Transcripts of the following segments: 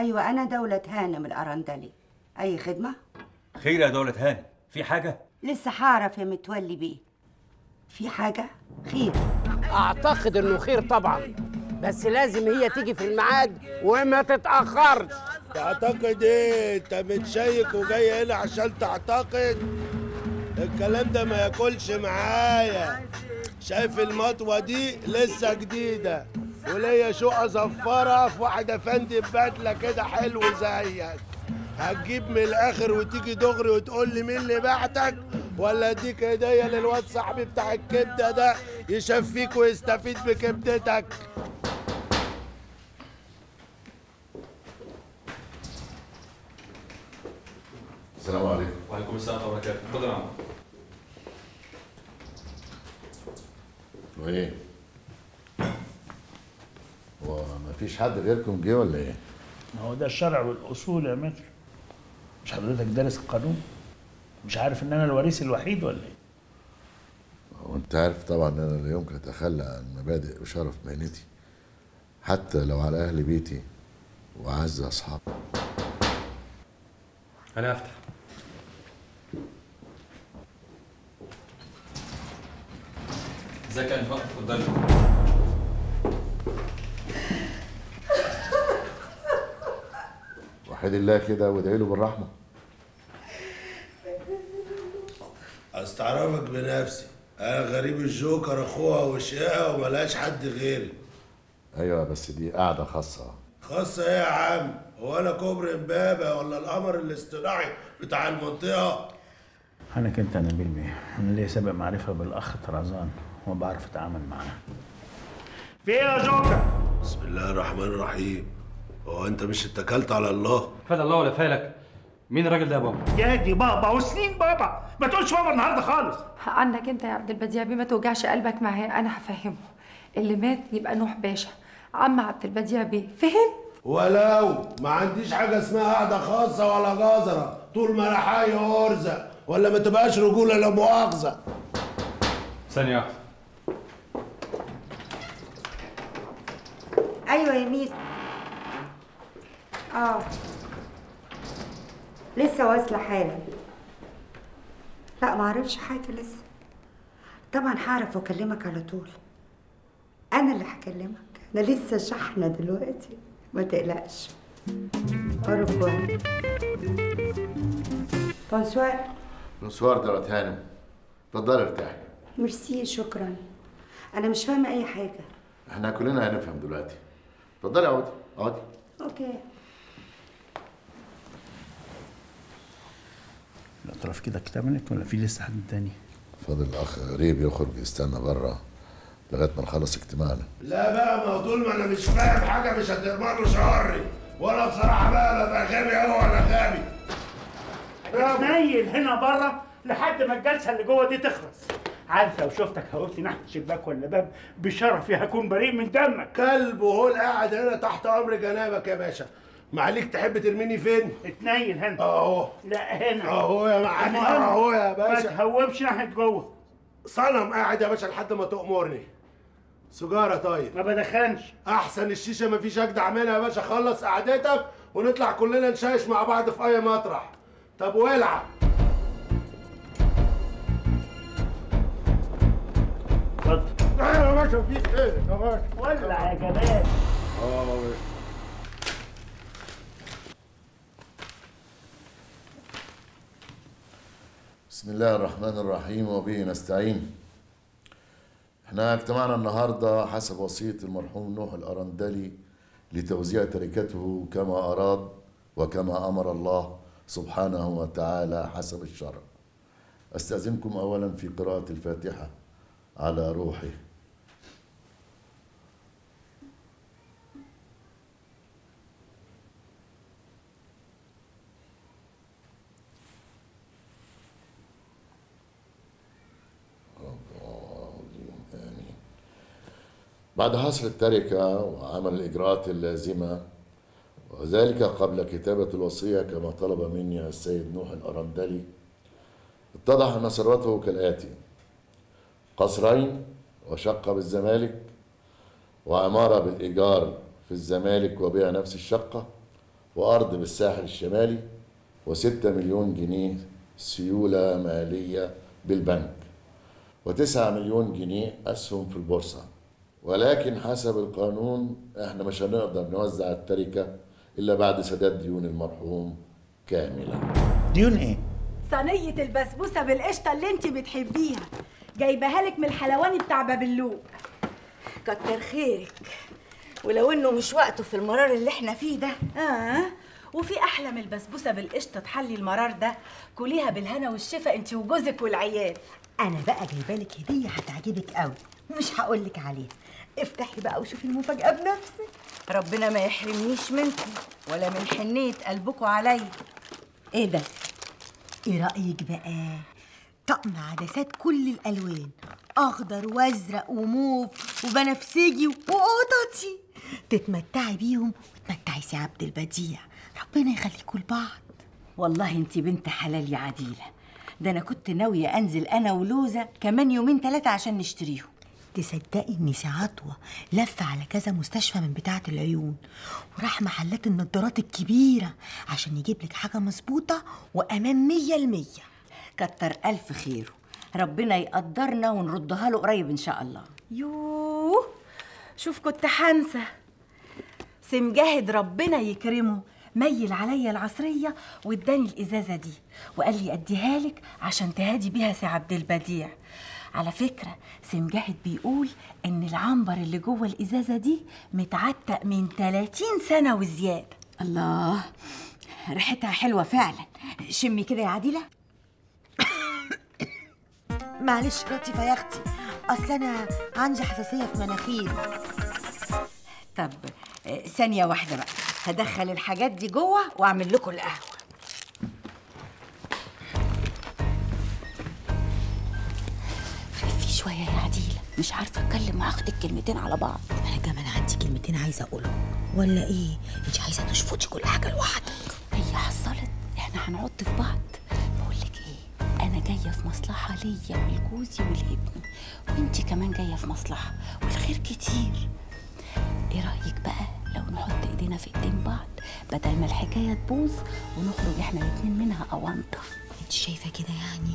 ايوه انا دولة هانم الارندلي اي خدمة خير يا دولة هانم في حاجة؟ لسه هعرف يا متولي بيه في حاجة خير اعتقد انه خير طبعا بس لازم هي تيجي في الميعاد وما تتاخرش تعتقد ايه انت متشيك وجاي هنا عشان تعتقد الكلام ده ما ياكلش معايا شايف المطوه دي لسه جديده وليا شقه زفره في واحد افندي ببدله كده حلو زيك هتجيب من الاخر وتيجي دغري وتقول لي مين اللي بعتك ولا اديك هديه للواد صاحبي بتاع الكبده ده يشفيك ويستفيد بكبدتك السلام عليكم وعليكم السلام ورحمه الله وبركاته اتفضل يا عم وايه هو ما فيش حد غيركم جه ولا ايه ما هو ده الشرع والاصول يا متر مش حضرتك دارس القانون مش عارف ان انا الوريث الوحيد ولا ايه هو انت عارف طبعا ان انا لا يمكن اتخلى عن مبادئ وشرف مهنتي حتى لو على اهل بيتي واعز اصحابي انا هفتح ازيك يا انفاق اتفضلي وحيد الله كده وادعي له بالرحمه استعرفك بنفسي انا غريب الجوكر اخوها وشقها وملهاش حد غيري ايوه بس دي قاعده خاصه خاصة ايه يا عم هو انا كوبري امبابة ولا القمر الاصطناعي بتاع المنطقة انا كنت نبيل بيه انا ليا سابق معرفه بالاخ طرزان وبعرف اتعامل معاه في ايه يا جوكر بسم الله الرحمن الرحيم هو انت مش اتكلت على الله فاد الله ولا فالك مين الراجل ده يا بابا يا دي بابا وسنين بابا ما تقولش بابا النهارده خالص عنك انت يا عبد البديع بيه ما توجعش قلبك معاه انا هفهمه اللي مات يبقى نوح باشا عم عبد البديع بيه فهم ولو ما عنديش حاجة اسمها قاعدة خاصة ولا جزرة طول ما انا حي ارزق ولا ما تبقاش رجولة لا مؤاخذة ثانيه واحده ايوه يا ميس اه لسه واصله حالا لا ما اعرفش حاجه لسه طبعا هعرف واكلمك على طول انا اللي هكلمك انا لسه شحنه دلوقتي ما تقلقش أوروبا بونسوار نسوار دولة هانم اتفضلي ارتاحي ميرسي شكرا انا مش فاهمه اي حاجه احنا كلنا هنفهم دلوقتي اتفضلي اقعدي اقعدي اوكي الاطراف كده اكتملت ولا في لسه حد تاني فاضل الاخ غريب يخرج يستنى بره لغايه ما نخلص اجتماعنا لا بقى ما هو طول ما انا مش فاهم حاجة مش هتضمن له شهري ولا بصراحة بقى ببقى غبي أوي ولا غبي نايل هنا بره لحد ما الجلسه اللي جوه دي تخلص عارف لو شفتك هقولت ناحيه شباك ولا باب بشرفي هكون بريء من دمك كلب وهو قاعد هنا تحت امر جنابك يا باشا معليك تحب ترميني فين؟ اتنيل هنا اهو لا هنا اهو يا معلم المهم اهو يا ما باشا تهوبش ناحيه جوه صنم قاعد يا باشا لحد ما تأمرني سجارة طيب ما بدخنش احسن الشيشة مفيش اجدع منها يا باشا خلص قعدتك ونطلع كلنا نشايش مع بعض في اي مطرح طب والعب اتفضل ايوه يا باشا في ايه يا باشا ولع يا جمال اه بسم الله الرحمن الرحيم وبه نستعين احنا اجتمعنا النهارده حسب وصية المرحوم نوح الأرندلي لتوزيع تركته كما أراد وكما أمر الله سبحانه وتعالى حسب الشرع أستأذنكم أولا في قراءة الفاتحة على روحه آمين بعد حصر التركة وعمل الإجراءات اللازمة وذلك قبل كتابة الوصية كما طلب مني السيد نوح الأرندلي اتضح أن ثروته كالآتي قصرين وشقة بالزمالك وعمارة بالإيجار في الزمالك وبيع نفس الشقة وأرض بالساحل الشمالي وستة مليون جنيه سيولة مالية بالبنك وتسعة مليون جنيه أسهم في البورصة ولكن حسب القانون احنا مش هنقدر نوزع التركة إلا بعد سداد ديون المرحوم كاملة ديون ايه؟ صينية البسبوسة بالقشطة اللي انت بتحبيها جايبها لك من الحلواني بتاع بابلوق كتر خيرك ولو انه مش وقته في المرار اللي احنا فيه ده اه وفي احلى من البسبوسه بالقشطه تحلي المرار ده كليها بالهنا والشفا انت وجوزك والعيال انا بقى جايبه لك هديه هتعجبك قوي مش هقول لك عليها افتحي بقى وشوفي المفاجاه بنفسك ربنا ما يحرمنيش منكم ولا من حنيه قلبكم عليا ايه ده ايه رايك بقى طقم عدسات كل الالوان اخضر وازرق وموف وبنفسجي وقططي تتمتعي بيهم وتمتعي سي عبد البديع ربنا يخليكوا لبعض والله انت بنت حلال يا عديله ده انا كنت ناويه انزل انا ولوزه كمان يومين ثلاثه عشان نشتريهم تصدقي ان سي عطوه لف على كذا مستشفى من بتاعه العيون وراح محلات النضارات الكبيره عشان يجيب لك حاجه مظبوطه وامان مية المية كتر الف خيره ربنا يقدرنا ونردها له قريب ان شاء الله يوه شوف كنت حنسى سمجاهد ربنا يكرمه ميل عليا العصريه واداني الازازه دي وقال لي اديها لك عشان تهادي بيها سي عبد البديع على فكرة سمجاهد بيقول إن العنبر اللي جوه الإزازة دي متعتق من 30 سنة وزيادة الله ريحتها حلوة فعلا شمي كده يا عديلة معلش لطيفه يا اختي اصل انا عندي حساسيه في مناخيري طب آه، ثانية واحدة بقى هدخل الحاجات دي جوه واعمل لكم القهوة خفي شوية يا عديلة مش عارفة اتكلم مع اختك كلمتين على بعض انا كمان عندي كلمتين عايزه اقولهم ولا ايه انت عايزه تشفطي كل حاجه لوحدك هي حصلت احنا هنعض في بعض بقول لك ايه انا جايه في مصلحه ليا ولجوزي ولابني وانتي كمان جايه في مصلحه والخير كتير ايه رايك بقى لو نحط ايدينا في ايدين بعض بدل ما الحكايه تبوظ ونخرج احنا الاتنين منها اونطه انت شايفه كده يعني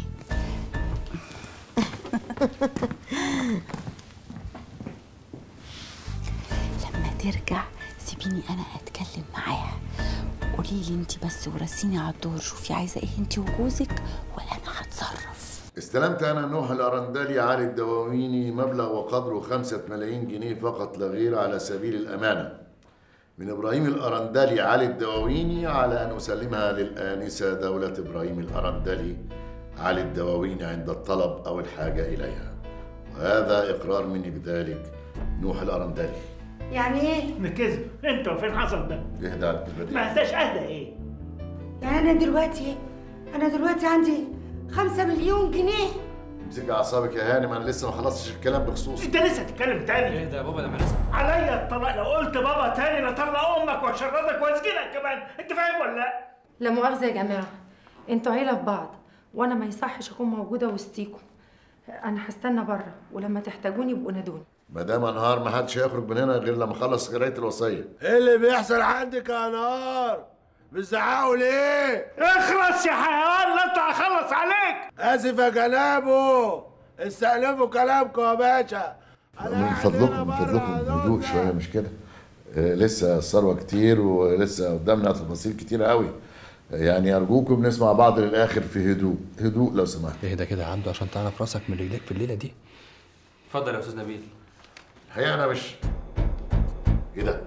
لما ترجع سيبيني انا اتكلم معاها قولي لي انت بس ورسيني على الدور شوفي عايزه ايه انت وجوزك وانا هتصرف استلمت أنا نوح الأرندلي علي الدواويني مبلغ وقدره خمسة ملايين جنيه فقط لا غير على سبيل الأمانة من إبراهيم الأرندلي علي الدواويني على أن أسلمها للآنسة دولة إبراهيم الأرندلي علي الدواويني عند الطلب أو الحاجة إليها وهذا إقرار مني بذلك نوح الأرندلي يعني ايه؟ نكذب انت وفين حصل ده؟ اهدى على البديع. ما انتش اهدى ايه؟ يعني انا دلوقتي انا دلوقتي عندي خمسة مليون جنيه امسك أعصابك يا هانم أنا لسه ما خلصتش الكلام بخصوص انت لسه تتكلم تاني اهدى يا بابا لما نسمع عليا الطلاق لو قلت بابا تاني لطلق امك واشردك واسجنك كمان انت فاهم ولا لا؟ لا مؤاخذة يا جماعة انتوا عيلة في بعض وانا ما يصحش اكون موجودة وسطيكم انا هستنى بره ولما تحتاجوني يبقوا نادوني ما دام انهار ما حدش هيخرج من هنا غير لما اخلص قرايه الوصيه ايه اللي بيحصل عندك يا نهار بتزعقوا ليه اخلص يا حيوان لا اطلع اخلص عليك اسف يا جنابه استألفوا كلامكم يا باشا من فضلكم من فضلكم هدوء شويه مش كده آه، لسه الثروه كتير ولسه قدامنا تفاصيل كتير قوي يعني ارجوكم نسمع بعض للاخر في هدوء هدوء لو سمحت اهدى كده يا عبده عشان تعرف راسك من رجليك في الليله دي اتفضل يا استاذ نبيل الحقيقه انا مش ايه ده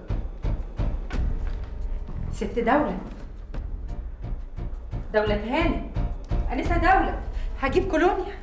ست دولة دولة هاني أنسة دولة هجيب كولونيا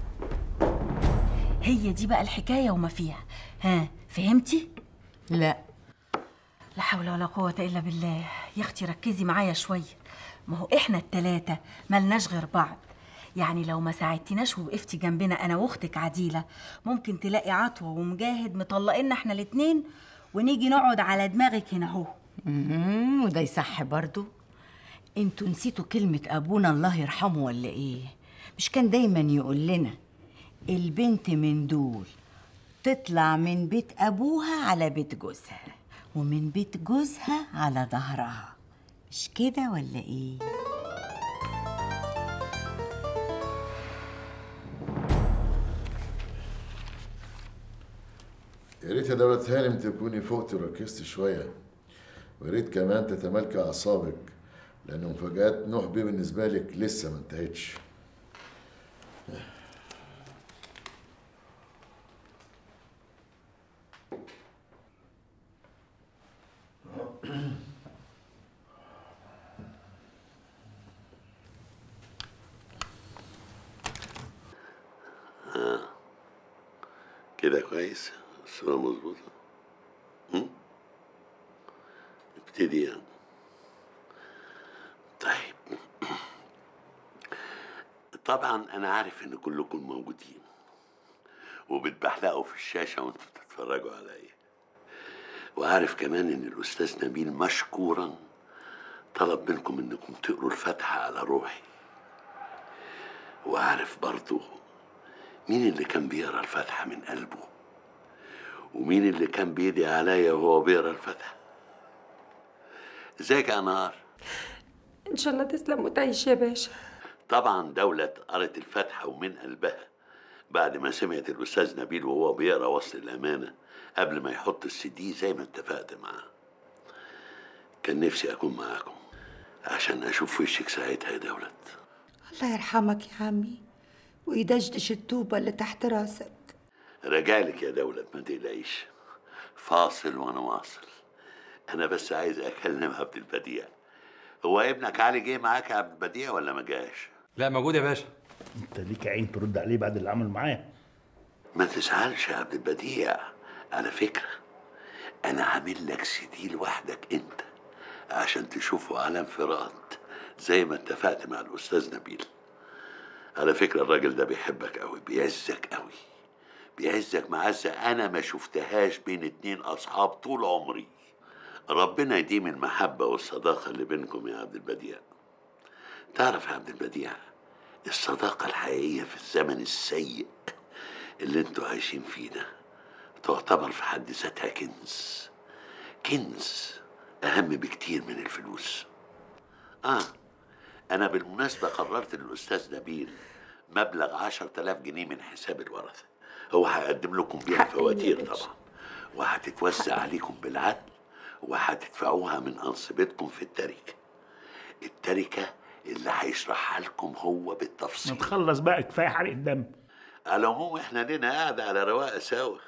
هي دي بقى الحكايه وما فيها ها فهمتي لا لا حول ولا قوة إلا بالله يا أختي ركزي معايا شوية ما هو إحنا التلاتة ملناش غير بعض يعني لو ما ساعدتناش ووقفتي جنبنا أنا وأختك عديلة ممكن تلاقي عطوة ومجاهد مطلقينا إحنا الاتنين ونيجي نقعد على دماغك هنا أهو مم، وده يصح برضو انتوا نسيتوا كلمة أبونا الله يرحمه ولا إيه؟ مش كان دايما يقول لنا البنت من دول تطلع من بيت أبوها على بيت جوزها ومن بيت جوزها على ظهرها مش كده ولا ايه يا ريت يا دولة هانم تكوني فقت وركزت شوية ويا ريت كمان تتمالكي أعصابك لأن مفاجآت نوح بيه بالنسبة لك لسه ما انتهتش آه. كده كويس الصورة مظبوطة هم؟ ابتدي يعني طيب طبعا انا عارف ان كلكم موجودين وبتبحلقوا في الشاشة وانتوا بتتفرجوا عليا وعارف كمان ان الاستاذ نبيل مشكورا طلب منكم انكم تقروا الفاتحة على روحي وعارف برضو مين اللي كان بيقرا الفاتحة من قلبه ومين اللي كان بيدي عليا وهو بيقرا الفاتحة ازيك يا نهار ان شاء الله تسلم وتعيش يا باشا طبعا دولة قرت الفاتحة ومن قلبها بعد ما سمعت الأستاذ نبيل وهو بيقرا وصل الأمانة قبل ما يحط السي دي زي ما اتفقت معاه كان نفسي أكون معاكم عشان أشوف وشك ساعتها يا دولة الله يرحمك يا عمي ويدشدش الطوبة اللي تحت راسك رجالك يا دولة ما تقلقيش فاصل وأنا واصل أنا بس عايز أكلم عبد البديع هو ابنك علي جه معاك يا عبد البديع ولا ما جاش؟ لا موجود يا باشا انت ليك عين ترد عليه بعد اللي عمل معايا ما تزعلش يا عبد البديع على فكرة أنا عامل لك سي دي لوحدك أنت عشان تشوفه على انفراد زي ما اتفقت مع الأستاذ نبيل على فكرة الراجل ده بيحبك قوي بيعزك قوي بيعزك معزة أنا ما شفتهاش بين اتنين أصحاب طول عمري ربنا يديم المحبة والصداقة اللي بينكم يا عبد البديع تعرف يا عبد البديع الصداقة الحقيقية في الزمن السيء اللي انتوا عايشين فيه ده تعتبر في حد ذاتها كنز كنز أهم بكتير من الفلوس آه أنا بالمناسبة قررت للأستاذ نبيل مبلغ عشر تلاف جنيه من حساب الورثة هو هيقدم لكم بيها فواتير طبعا وهتتوزع عليكم بالعدل وهتدفعوها من أنصبتكم في التركة التركة اللي هيشرحها لكم هو ما بالتفصيل تخلص بقى كفايه حرق الدم على العموم احنا لنا قاعدة على رواقة سوا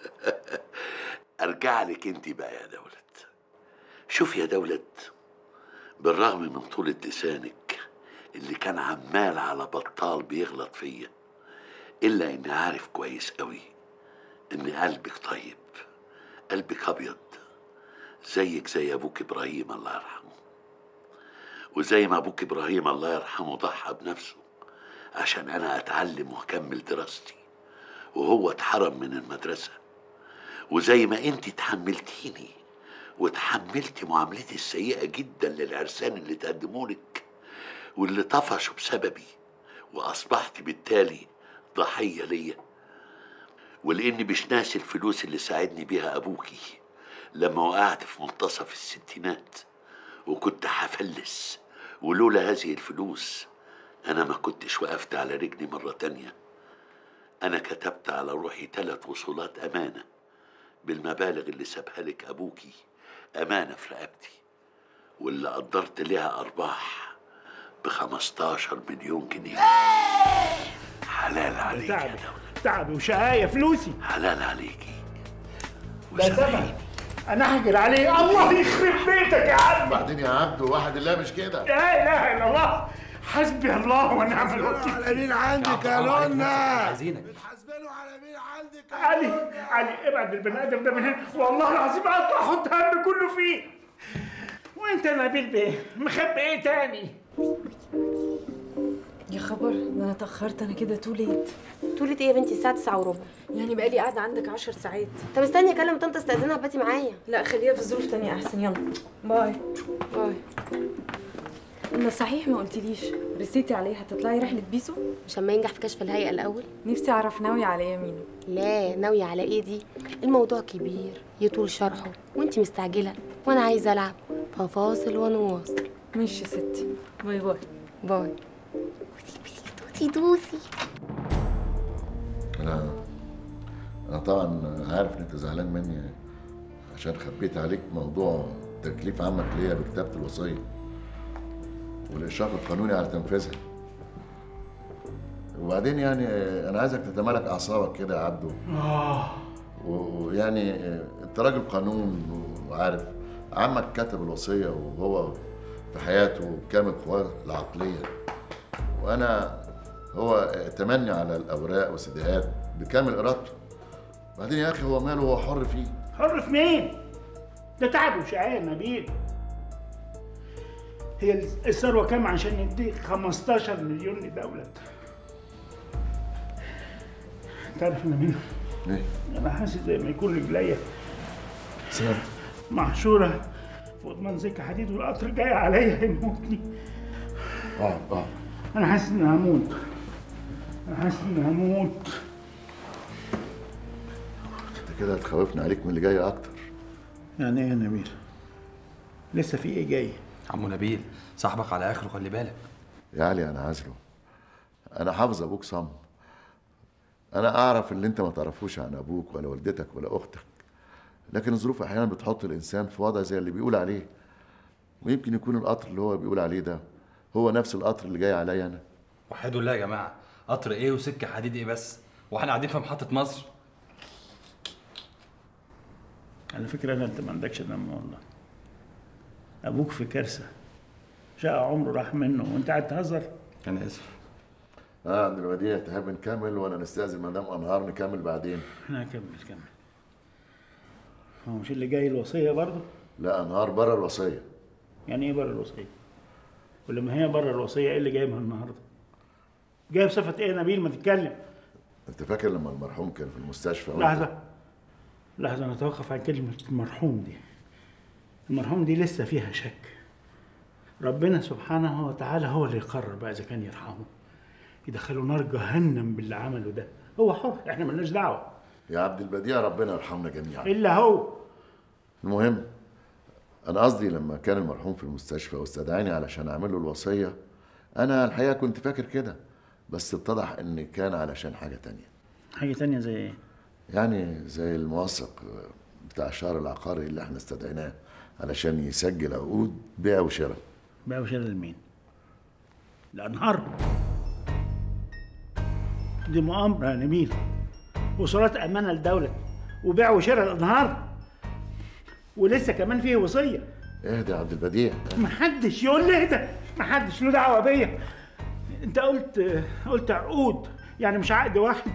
ارجع لك انت بقى يا دولت شوف يا دولت بالرغم من طولة لسانك اللي كان عمال على بطال بيغلط فيا الا اني عارف كويس قوي ان قلبك طيب قلبك ابيض زيك زي ابوك ابراهيم الله يرحمه وزي ما ابوك ابراهيم الله يرحمه ضحى بنفسه عشان انا اتعلم واكمل دراستي وهو اتحرم من المدرسه وزي ما انت تحملتيني وتحملتي معاملتي السيئه جدا للعرسان اللي تقدمولك واللي طفشوا بسببي واصبحت بالتالي ضحيه ليا ولاني مش ناسي الفلوس اللي ساعدني بيها ابوكي لما وقعت في منتصف الستينات وكنت هفلس ولولا هذه الفلوس أنا ما كنتش وقفت على رجلي مرة تانية أنا كتبت على روحي ثلاث وصولات أمانة بالمبالغ اللي سابها لك أبوكي أمانة في رقبتي واللي قدرت لها أرباح ب 15 مليون جنيه حلال عليك يا تعبي دولة تعبي وشقاية فلوسي حلال عليكي ده زمن انا هجر عليه الله يخرب بيتك يا عم بعدين يا عبدو واحد الله مش كده لا اله الا الله حسبي الله ونعم الوكيل على مين عندك يا نونا عايزينك بتحاسبينه على مين عندك علي علي ابعد البني ادم ده من هنا والله العظيم اقطع احط هم كله فيه وانت يا نبيل بيه مخبي ايه تاني يا خبر ده انا اتاخرت انا كده تو ليت طولة ايه يا بنتي الساعة 9 وربع يعني بقالي قاعده عندك عشر ساعات طب استني اكلم طنط استاذنها باتي معايا لا خليها في ظروف تانية احسن يلا باي باي ما صحيح ما قلتليش رسيتي عليه هتطلعي رحله بيسو مش اما ينجح في كشف الهيئة الاول نفسي اعرف ناوي على يمينه لا ناوية على ايه دي الموضوع كبير يطول شرحه وانتي مستعجلة وانا عايزة العب ففاصل ونواصل ماشي يا ستي باي باي باي دوسي دوسي انا انا طبعا عارف ان انت زعلان مني عشان خبيت عليك موضوع تكليف عمك ليا بكتابة الوصية والإشراف القانوني على تنفيذها وبعدين يعني أنا عايزك تتمالك أعصابك كده يا عبده اه و- ويعني أنت راجل قانون وعارف عمك كتب الوصية وهو في حياته كامل قواه العقلية وأنا هو تمني على الأوراق والسيديهات بكامل إرادته بعدين يا أخي هو ماله هو حر فيه حر في مين؟ ده تعب وشقاية نبيل هي الثروة كام عشان يديك 15 مليون لدولة تعرف يا نبيل ليه؟ أنا حاسس زي ما يكون رجليا سلام محشورة فوق منزكة حديد والقطر جاي عليا يموتني اه اه أنا حاسس إني هموت أنا حاسس إني هموت انت كده هتخوفني عليك من اللي جاي اكتر يعني إيه يا نبيل؟ لسه في إيه جاي؟ عمو نبيل صاحبك على اخره خلي بالك يا علي انا عازله انا حافظ ابوك صم انا اعرف اللي انت ما تعرفوش عن ابوك ولا والدتك ولا اختك لكن الظروف احيانا بتحط الانسان في وضع زي اللي بيقول عليه ويمكن يكون القطر اللي هو بيقول عليه ده هو نفس القطر اللي جاي عليا انا وحدوا الله يا جماعه قطر ايه وسكه حديد ايه بس واحنا قاعدين في محطه مصر على فكرة أنا أنت ما عندكش دم والله أبوك في كارثة شقى عمره راح منه وأنت قاعد تهزر انا اسف اه عبد الوديع تحب نكمل ولا نستاذن مدام انهار نكمل بعدين احنا كمل كمل هو مش اللي جاي الوصية برضه؟ لا انهار بره الوصيه يعني إيه بره الوصية؟ ولما هي بره الوصية إيه اللي جايبها النهاردة؟ جايب صفة إيه يا نبيل ما تتكلم انت فاكر لما المرحوم كان في المستشفى وأنت- لحظة لحظة نتوقف عن كلمة المرحوم دي المرحوم دي لسه فيها شك ربنا سبحانه وتعالى هو اللي يقرر بقى إذا كان يرحمه يدخله نار جهنم باللي عمله ده هو حر احنا ملناش دعوة يا عبد البديع ربنا يرحمنا جميعا إلا هو المهم انا قصدي لما كان المرحوم في المستشفى واستدعاني علشان اعمل له الوصيه انا الحقيقه كنت فاكر كده بس اتضح ان كان علشان حاجه تانية حاجة تانية زي إيه؟ يعني زي الموثق بتاع الشهر العقاري اللي احنا استدعيناه علشان يسجل عقود بيع وشراء بقى وشال لمين؟ الأنهار دي مؤامرة يا نبيل وصولات أمانة لدولة وبيع وشراء الأنهار ولسه كمان فيه وصية اهدى يا عبد البديع محدش يقول لي اهدى محدش له دعوة بيا أنت قلت قلت عقود يعني مش عقد واحد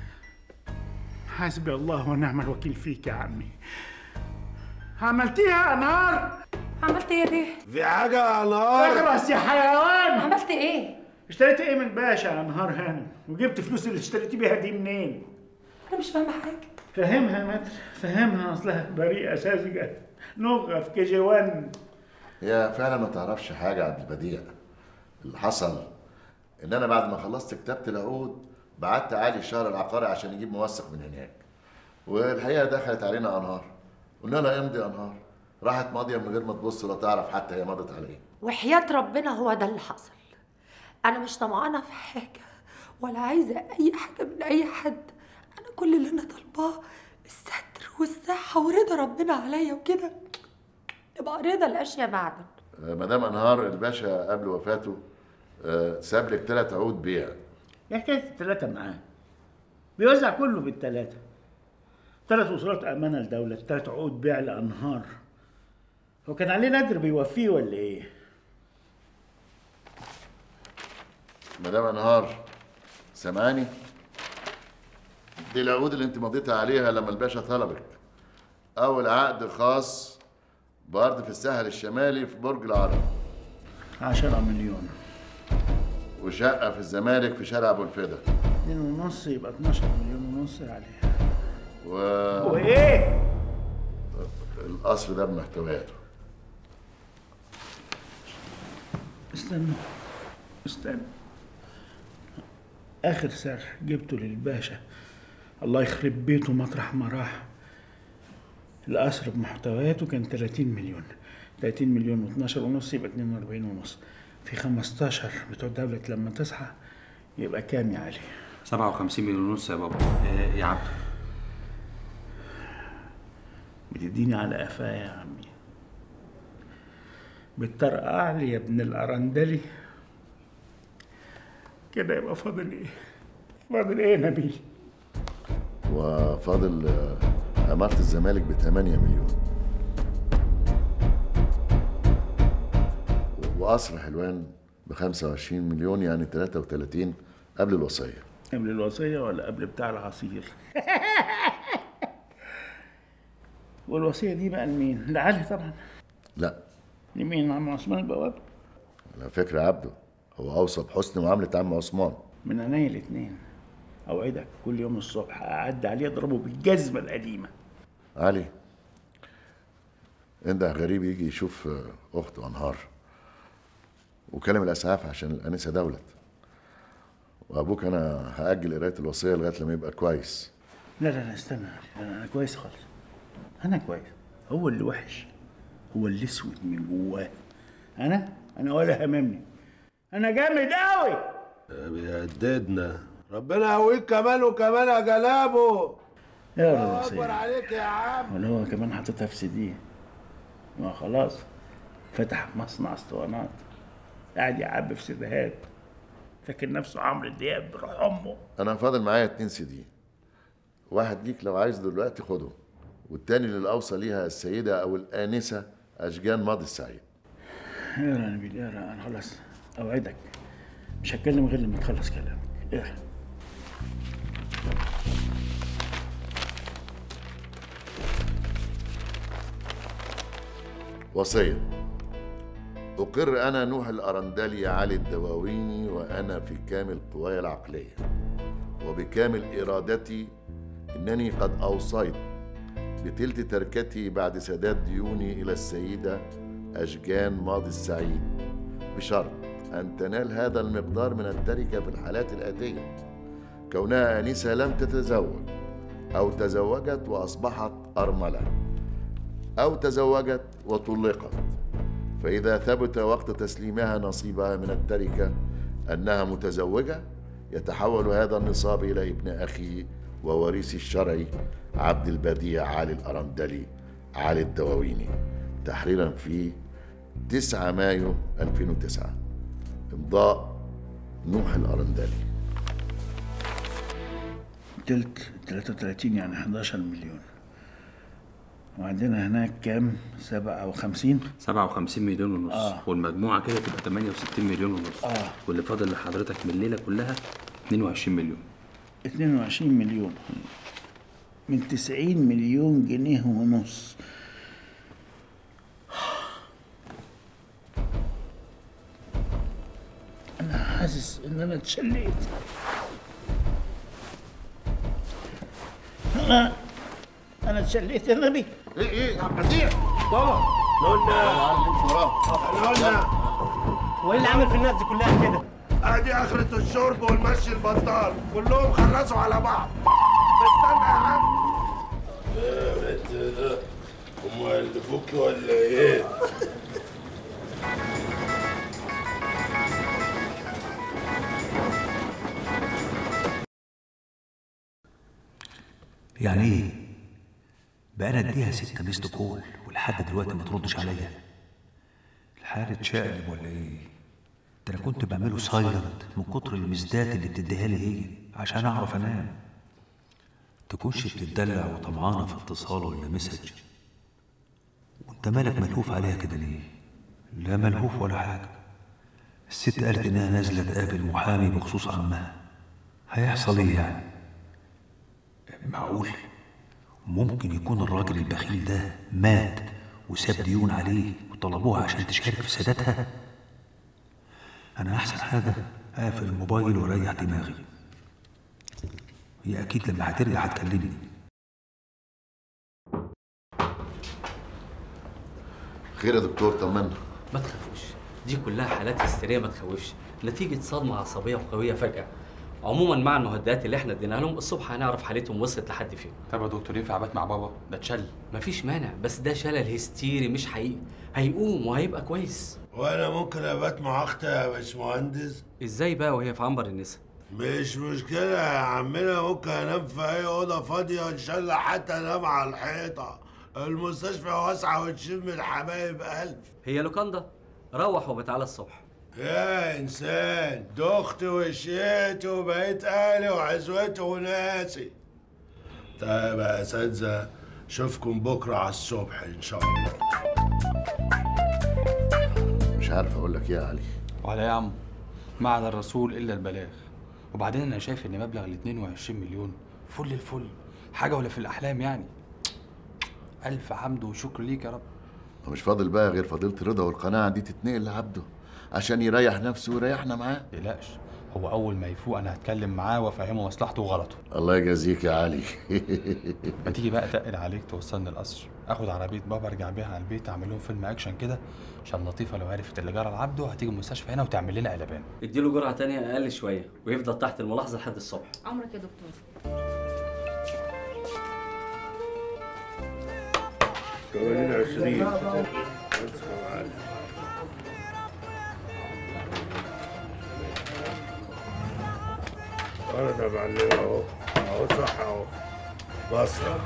حسبي الله ونعم الوكيل فيك يا عمي عملتيها يا أنهار عملت ايه يا بيه؟ في حاجة يا انهار اخرس يا حيوان عملت ايه؟ اشتريت ايه من باشا يا انهار هانم وجبت فلوس اللي اشتريتي بيها دي منين انا مش فاهمه حاجه فهمها يا متر فهمها اصلها بريئه ساذجه نغه في كي جي 1 هي فعلا ما تعرفش حاجه يا عبد البديع اللي حصل ان انا بعد ما خلصت كتابه العقود بعت علي الشهر العقاري عشان يجيب موثق من هناك والحقيقه دخلت علينا انهار قلنا لها امضي انهار راحت ماضيه من غير ما تبص ولا تعرف حتى هي مضت على ايه وحياة ربنا هو ده اللي حصل أنا مش طمعانة في حاجة ولا عايزة أي حاجة من أي حد أنا كل اللي أنا طالباه الستر والصحة ورضا ربنا عليا وكده يبقى رضا الأشياء بعدا آه، مدام انهار الباشا قبل وفاته آه، ساب لك ثلاث عقود بيع ايه حكايه الثلاثه معاه بيوزع كله بالثلاثه ثلاث وصولات امانه لدوله ثلاث عقود بيع لانهار هو كان عليه نادر بيوفيه ولا ايه مدام انهار سامعاني دي العقود اللي انت مضيتها عليها لما الباشا طلبك اول عقد خاص بارض في الساحل الشمالي في برج العرب 10 مليون وشقه في الزمالك في شارع ابو الفدا اتنين ونص يبقى 12 مليون ونص عليها و... وايه القصر ده بمحتوياته استنى استنى اخر سعر جبته للباشا الله يخرب بيته مطرح ما راح القصر بمحتوياته كان 30 مليون 30 مليون و12 ونص يبقى 42 ونص في 15 بتوع دولة لما تصحى يبقى كام يا علي 57 مليون ونص يا بابا آه، يا عبده بتديني على قفايا يا عمي بتطرقع لي يا ابن الأرندلي كده يبقى فاضل ايه فاضل ايه يا نبيل وفاضل آه، عمارة الزمالك ب 8 مليون وقصر حلوان ب 25 مليون يعني 33 قبل الوصية قبل الوصية ولا قبل بتاع العصير والوصية دي بقى لمين؟ لعلي طبعا لا لمين عم عثمان البواب على فكرة يا عبده هو أوصى بحسن معاملة عم عثمان من عينيا الاتنين اوعدك كل يوم الصبح اعدي عليه اضربه بالجزمة القديمة علي انده غريب يجي يشوف آه، أخته أنهار وكلم الأسعاف عشان الأنسة دولت وأبوك أنا هأجل قراية الوصية لغاية لما يبقى كويس لا لا لا استنى لا، انا كويس خالص انا كويس هو اللي وحش هو اللي اسود من جواه انا انا ولا هممني انا جامد قوي بيهددنا ربنا يقويك كمان وكمان يا جلابه يا الله رب اكبر عليك يا عم ولا هو كمان حاططها في سيديه ما خلاص فتح مصنع اسطوانات قاعد يعبي في سيديهات فاكر نفسه عمرو دياب بروح امه أنا فاضل معايا اتنين سي دي واحد ليك لو عايز دلوقتي خده والتاني للأوصى ليها السيدة أو الآنسة أشجان ماضي السعيد اقرا يا نبيل اقرا انا خلاص اوعدك مش هتكلم غير لما تخلص كلامك اقرا وصية أقر أنا نوح الأرندلي علي الدواويني وأنا في كامل قواي العقلية وبكامل إرادتي إنني قد أوصيت بتلت تركتي بعد سداد ديوني إلى السيدة أشجان ماضي السعيد بشرط أن تنال هذا المقدار من التركة في الحالات الآتية كونها آنسة لم تتزوج أو تزوجت وأصبحت أرملة أو تزوجت وطلقت فإذا ثبت وقت تسليمها نصيبها من التركة أنها متزوجة يتحول هذا النصاب إلى ابن أخي ووريثي الشرعي عبد البديع علي الأرندلي علي الدواويني تحريرا في 9 مايو 2009 إمضاء نوح الأرندلي تلت 33 يعني 11 مليون وعندنا هناك كام 57 57 مليون ونص آه. والمجموعه كده تبقى 68 مليون ونص آه. واللي فاضل لحضرتك من الليله كلها 22 مليون 22 مليون من 90 مليون جنيه ونص انا حاسس ان انا اتشليت انا انا اتشليت يا نبي ايه ايه يا عم بديع طبعا قلنا قلنا وايه اللي عامل في الناس دي كلها كده؟ ادي اخرة الشرب والمشي البطال كلهم خلصوا على بعض استنى يا عم ايه بنت ده هم يلفوكي ولا ايه؟ يعني ايه؟ بقى انا اديها ستة ميست كول ولحد دلوقتي ما تردش عليا الحال اتشقلب ولا ايه؟ ده انا كنت بعمله سايلنت من كتر المزدات اللي بتديها لي هي عشان اعرف انام تكونش بتدلع وطمعانه في اتصال ولا مسج وانت مالك ملهوف عليها كده ليه؟ لا ملهوف ولا حاجه الست قالت انها نازله تقابل محامي بخصوص عمها هيحصل ايه يعني؟ معقول ممكن يكون الراجل البخيل ده مات وساب ديون عليه وطلبوها عشان تشارك في سدادها انا احسن حاجه اقفل الموبايل واريح دماغي هي اكيد لما هترجع هتكلمني خير يا دكتور طمنا ما تخافوش دي كلها حالات هستيريه ما تخوفش نتيجه صدمه عصبيه وقويه فجاه عموما مع المهدئات اللي احنا اديناها لهم الصبح هنعرف حالتهم وصلت لحد فين طب يا دكتور ينفع ابات مع بابا ده اتشل مفيش مانع بس ده شلل هستيري مش حقيقي هيقوم وهيبقى كويس وانا ممكن ابات مع اختي يا باشمهندس ازاي بقى وهي في عنبر النساء مش مشكلة يا عمنا ممكن انام في اي اوضة فاضية ان شاء الله حتى انام على الحيطة المستشفى واسعة وتشم الحبايب الف هي لوكاندا روح وبتعالى الصبح يا انسان دخت وشيت وبقيت اهلي وعزوتي وناسي طيب يا اساتذة اشوفكم بكرة على الصبح ان شاء الله مش عارف اقول لك ايه يا علي وعلى يا عم ما على الرسول الا البلاغ وبعدين انا شايف ان مبلغ ال 22 مليون فل الفل حاجه ولا في الاحلام يعني الف حمد وشكر ليك يا رب ومش فاضل بقى غير فضيلة رضا والقناعة دي تتنقل لعبده عشان يريح نفسه ويريحنا معاه تقلقش هو اول ما يفوق انا هتكلم معاه وافهمه مصلحته وغلطه الله يجازيك يا علي ما تيجي بقى تقل عليك توصلني القصر اخد عربيه بابا ارجع بيها على البيت اعمل لهم فيلم اكشن كده عشان لطيفه لو عرفت اللي جرى لعبده هتيجي المستشفى هنا وتعمل لنا قلبان اديله جرعه تانية اقل شويه ويفضل تحت الملاحظه لحد الصبح عمرك يا دكتور كمان العشرين انا ده معلم اهو اهو صح اهو بصرة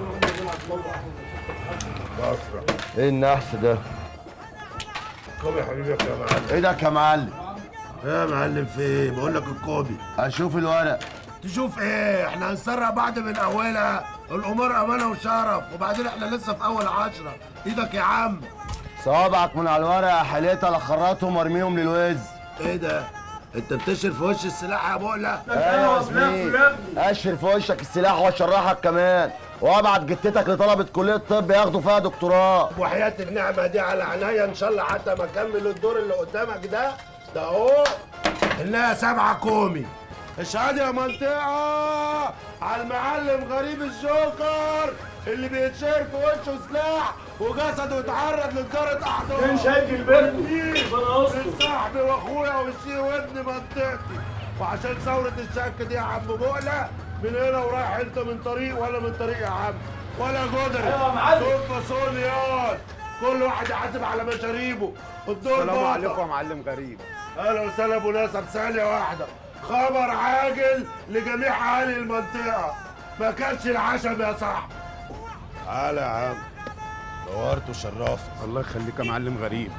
بصرة ايه النحس ده؟ كوبي حبيبك يا معلم ايدك يا معلم ايه يا معلم في ايه؟ بقول لك الكوبي اشوف الورق تشوف ايه؟ احنا هنسرق بعض من اولها الامور امانه وشرف وبعدين احنا لسه في اول عشرة ايدك يا عم صوابعك من على الورق يا حليتها لخرطهم وارميهم للوز ايه ده؟ انت بتشر في وش السلاح يا بقلة؟ ايوه يا زميلي اشر في وشك السلاح واشرحك كمان وابعت جتتك لطلبه كليه الطب ياخدوا فيها دكتوراه وحياة النعمة دي على عينيا ان شاء الله حتى ما اكمل الدور اللي قدامك ده ده اهو انها سبعة كومي اشهد يا منطقة على المعلم غريب الجوكر اللي بيتشير في وشه سلاح وجسده اتعرض لجارة احضان فين شايف البنت؟ ربنا يستر صاحبي واخويا وشي وابن منطقتي وعشان ثورة الشك دي يا عم بقلة من هنا ورايح انت من طريق ولا من طريق يا عم ولا جدري أيوة يا معلم. صوت فاصوليات كل واحد يحاسب على مشاريبه الدور السلام باطل. عليكم يا معلم غريب اهلا وسهلا ابو ناصر ثانيه واحده خبر عاجل لجميع اهالي المنطقه ما كانش العشم يا صاحبي تعالى يا عم نورت وشرفت الله يخليك يا معلم غريب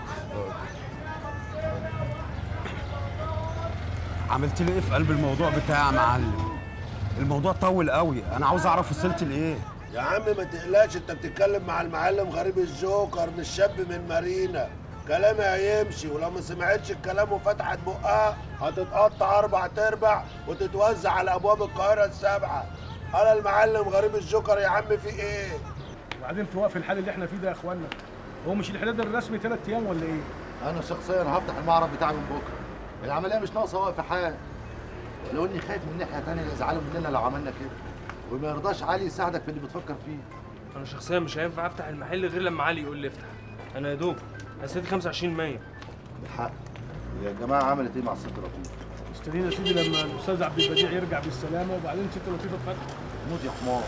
عملت لي ايه في قلب الموضوع بتاعي يا معلم الموضوع طول قوي انا عاوز اعرف وصلت لايه يا عم ما تقلقش انت بتتكلم مع المعلم غريب الجوكر مش شاب من مارينا كلامي هيمشي ولو ما سمعتش الكلام وفتحت بقها هتتقطع اربع تربع وتتوزع على ابواب القاهره السبعه انا المعلم غريب الجوكر يا عم في ايه وبعدين في وقف الحال اللي احنا فيه ده يا اخوانا هو مش الحداد الرسمي ثلاث ايام ولا ايه؟ انا شخصيا هفتح المعرض بتاعي من بكره العمليه مش ناقصه وقف حال ولو اني خايف من ناحيه تانية يزعلوا مننا لو عملنا كده وما يرضاش علي يساعدك في اللي بتفكر فيه انا شخصيا مش هينفع افتح المحل غير لما علي يقول لي افتح انا يا دوب حسيت 25 100 بالحق يا جماعه عملت ايه مع الست لطيف اشترينا يا سيدي لما الاستاذ عبد البديع يرجع بالسلامه وبعدين ست لطيفه اتفتح موت يا حمار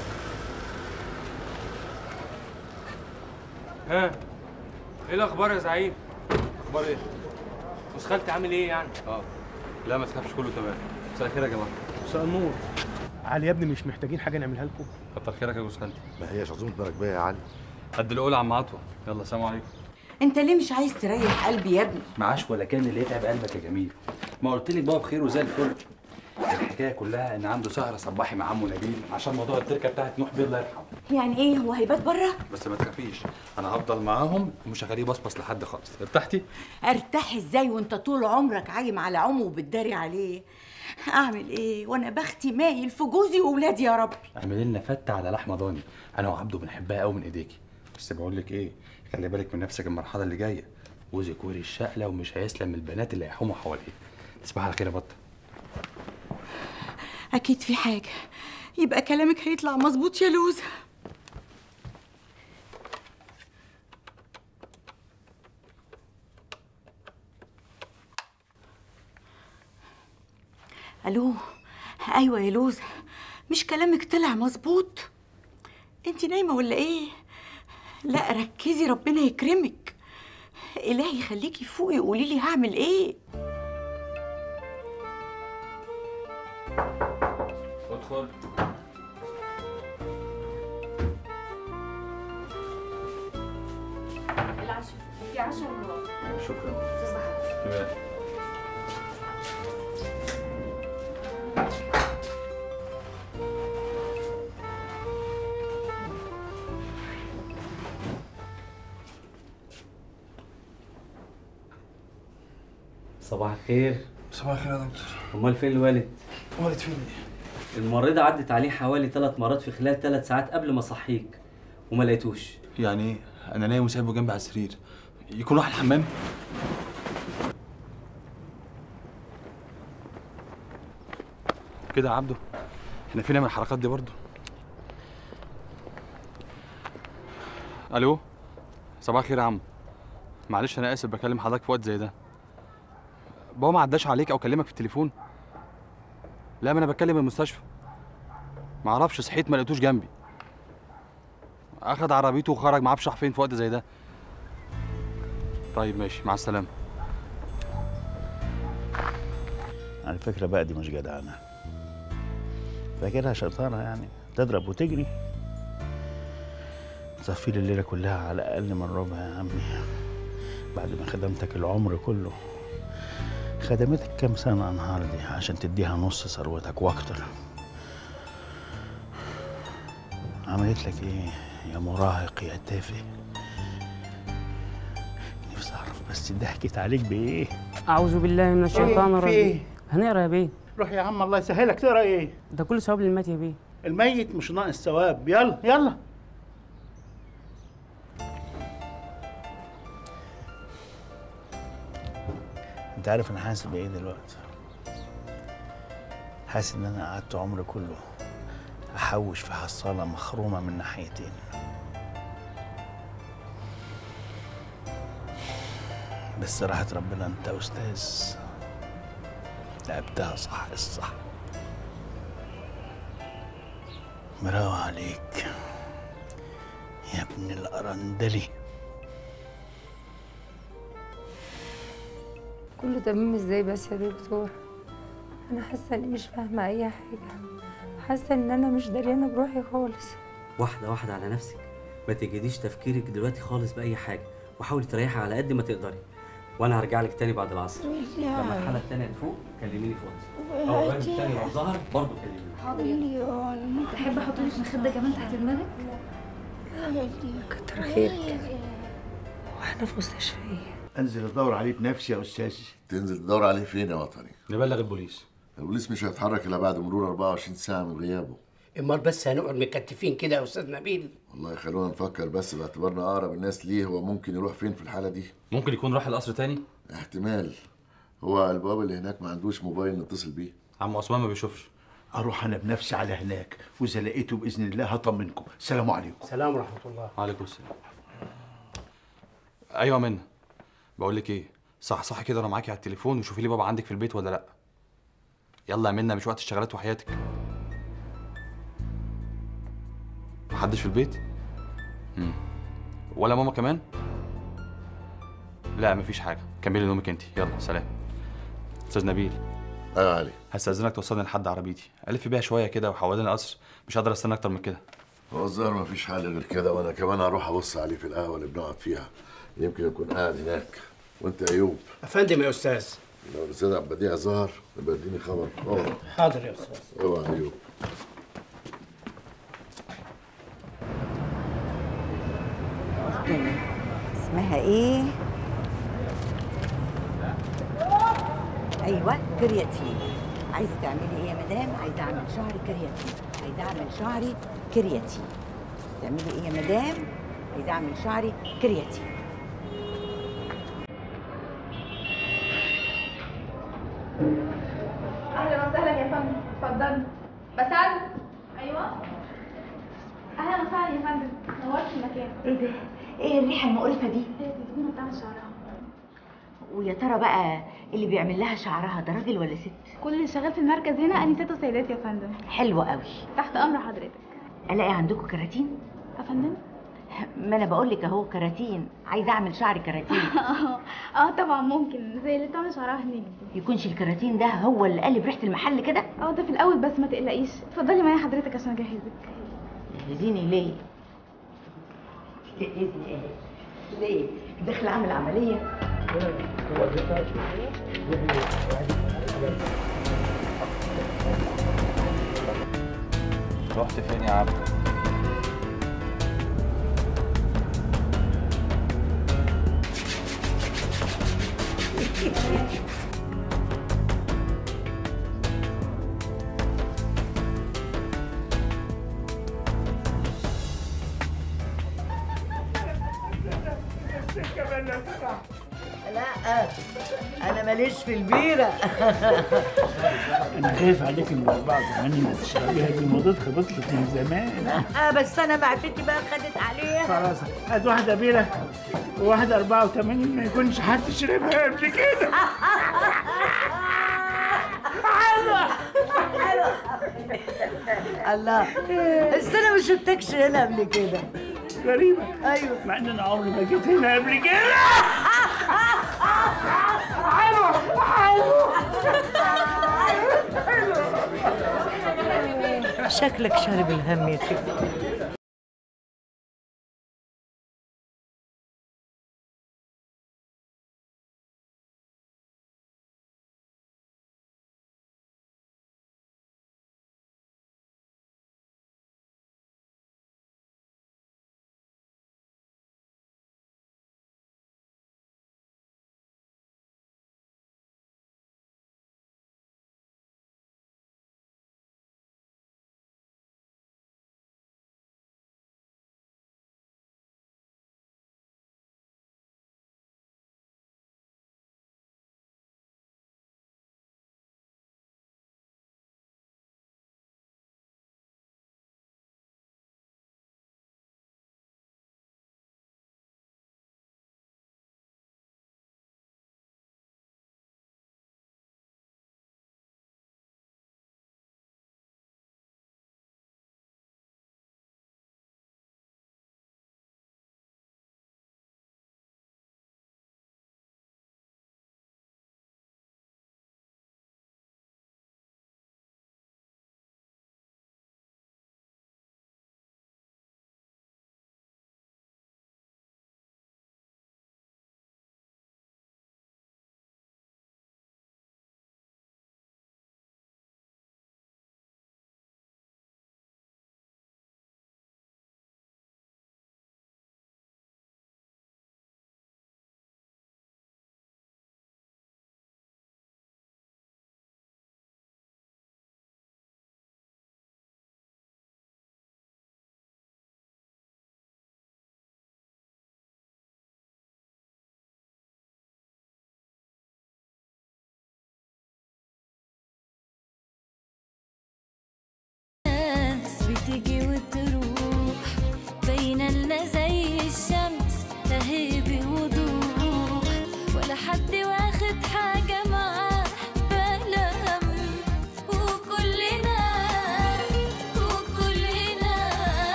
ها ايه الاخبار يا زعيم اخبار ايه؟ بس خالتي عامل ايه يعني اه لا ما تخافش كله تمام مساء الخير يا جماعه مساء النور علي يا ابني مش محتاجين حاجه نعملها لكم كتر خيرك يا جوز خالتي ما هيش عزومه مراكبيه يا علي قد الاولى عم عطوه يلا سلام عليكم انت ليه مش عايز تريح قلبي يا ابني معاش ولا كان اللي يتعب قلبك يا جميل ما قلت لك بابا بخير وزي الفل الحكايه كلها ان عنده سهره صباحي مع عمو نبيل عشان موضوع التركه بتاعت نوح بيه الله يرحمه يعني ايه هو هيبات بره بس ما تخافيش انا هفضل معاهم ومش هخليه بصبص لحد خالص ارتحتي ارتاح ازاي وانت طول عمرك عايم على عمه وبتداري عليه اعمل ايه وانا بختي مايل في جوزي واولادي يا رب اعملي لنا فته على لحمه ضاني انا وعبده بنحبها قوي من ايديكي بس بقول لك ايه خلي بالك من نفسك المرحله اللي جايه جوزك وري الشقله ومش هيسلم من البنات اللي هيحوموا حواليه تصبح على خير يا بطه اكيد في حاجه يبقى كلامك هيطلع مظبوط يا لوزه الو ايوه يا لوزة مش كلامك طلع مظبوط انت نايمة ولا ايه لا ركزي ربنا يكرمك الهي يخليكي فوقي وقولي لي هعمل ايه ادخل العشاء في عشاء شكرا تصبح على خير. صباح الخير صباح الخير يا دكتور امال فين الوالد والد فين الممرضة عدت عليه حوالي ثلاث مرات في خلال ثلاث ساعات قبل ما اصحيك وما لقيتوش يعني ايه انا نايم وسايبه جنبي على السرير يكون راح الحمام كده يا عبده احنا فينا من الحركات دي برضه الو صباح الخير يا عم معلش انا اسف بكلم حضرتك في وقت زي ده بابا ما عداش عليك او كلمك في التليفون لا ما انا بتكلم المستشفى ما اعرفش صحيت ما لقيتوش جنبي اخد عربيته وخرج ما اعرفش راح فين في وقت زي ده طيب ماشي مع السلامه على فكرة بقى دي مش جدعنة فاكرها شطارة يعني تضرب وتجري تصفي لي الليلة كلها على أقل من ربع يا عمي بعد ما خدمتك العمر كله خدمتك كام سنة أنهار دي عشان تديها نص ثروتك وأكتر عملت لك إيه يا مراهق يا تافه نفسي أعرف بس ضحكت عليك بإيه أعوذ بالله من الشيطان في الرجيم إيه؟ هنقرا يا بيه روح يا عم الله يسهلك تقرا إيه ده كل ثواب للمات يا بيه الميت مش ناقص ثواب يلا يلا انت عارف انا حاسس بايه دلوقتي حاسس ان انا قعدت عمري كله احوش في حصاله مخرومه من ناحيتين بس راحة ربنا انت استاذ لعبتها صح الصح مراوة عليك يا ابن الأرندلي كله تمام ازاي بس يا دكتور انا حاسه اني مش فاهمه اي حاجه حاسه ان انا مش دريانه بروحي خالص واحدة واحدة على نفسك ما تجديش تفكيرك دلوقتي خالص بأي حاجة وحاولي تريحي على قد ما تقدري وأنا هرجع لك تاني بعد العصر لما الحالة التانية تفوق كلميني في واتس أو الراجل التاني لو ظهر برضه كلميني مليون تحب احط لك مخده كمان تحت دماغك؟ كتر خيرك واحنا في مستشفى ايه انزل ادور عليه بنفسي يا استاذ تنزل تدور عليه فين يا وطني نبلغ البوليس البوليس مش هيتحرك الا بعد مرور 24 ساعه من غيابه امال بس هنقعد مكتفين كده يا استاذ نبيل والله خلونا نفكر بس باعتبارنا اقرب الناس ليه هو ممكن يروح فين في الحاله دي ممكن يكون راح القصر تاني احتمال هو البواب اللي هناك ما عندوش موبايل نتصل بيه عم عثمان ما بيشوفش اروح انا بنفسي على هناك واذا لقيته باذن الله هطمنكم سلام عليكم سلام ورحمه الله وعليكم السلام ايوه منى بقول لك ايه صح صح كده انا معاكي على التليفون وشوفي لي بابا عندك في البيت ولا لا يلا يا منى مش وقت الشغلات وحياتك محدش في البيت مم. ولا ماما كمان لا مفيش حاجه كملي نومك انت يلا سلام استاذ نبيل ايوه علي هستاذنك توصلني لحد عربيتي الف بيها شويه كده وحوالين القصر مش هقدر استنى اكتر من كده هو الظاهر ما فيش حل غير كده وانا كمان هروح ابص عليه في القهوه اللي بنقعد فيها يمكن يكون قاعد هناك وانت يا ايوب افندم يا استاذ لو الاستاذ عبد البديع ظهر يبقى اديني خبر اوعى حاضر يا استاذ اوعى يا ايوب اسمها ايه؟ ايوه كرياتين عايزه تعملي ايه يا مدام؟ عايزه اعمل شعري كرياتين عايزه اعمل شعري كرياتين تعملي ايه يا مدام؟ عايزه اعمل شعري كرياتين اهلا وسهلا يا فندم اتفضلي بسال ايوه اهلا وسهلا يا فندم نورت المكان ايه ده؟ ايه الريحه المقرفه دي؟ الزبونه بتاعت شعرها ويا ترى بقى اللي بيعمل لها شعرها ده راجل ولا ست كل اللي شغال في المركز هنا انسات وسيدات يا فندم حلوة قوي تحت امر حضرتك الاقي عندكم كراتين يا فندم ما انا بقول لك اهو كراتين عايزه اعمل شعري كراتين اه اه طبعا ممكن زي اللي بتعمل شعرها هناك دي يكونش الكراتين ده هو اللي قلب ريحه المحل كده اه ده في الاول بس ما تقلقيش اتفضلي معايا حضرتك عشان اجهزك جهزيني ليه جهزني ايه ليه داخل اعمل عمليه رحت فين يا عبد لا انا ماليش في البيره انا خايف عليك من 84 ما تشربيها دي موضتها بطلت من زمان آه بس انا معدتي بقى خدت عليها خلاص هات واحده بيره وواحده 84 ما يكونش حد شربها قبل كده حلوه حلوه الله بس انا ما شفتكش هنا قبل كده غريبه ايوه مع ان انا عمري ما جيت هنا قبل كده حلوه حلوه شكلك شارب الهم يا شيخ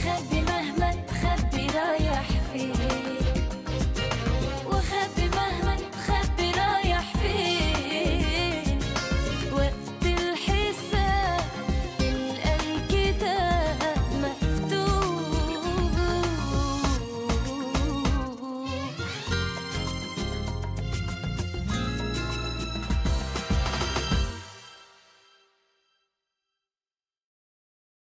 مستخبي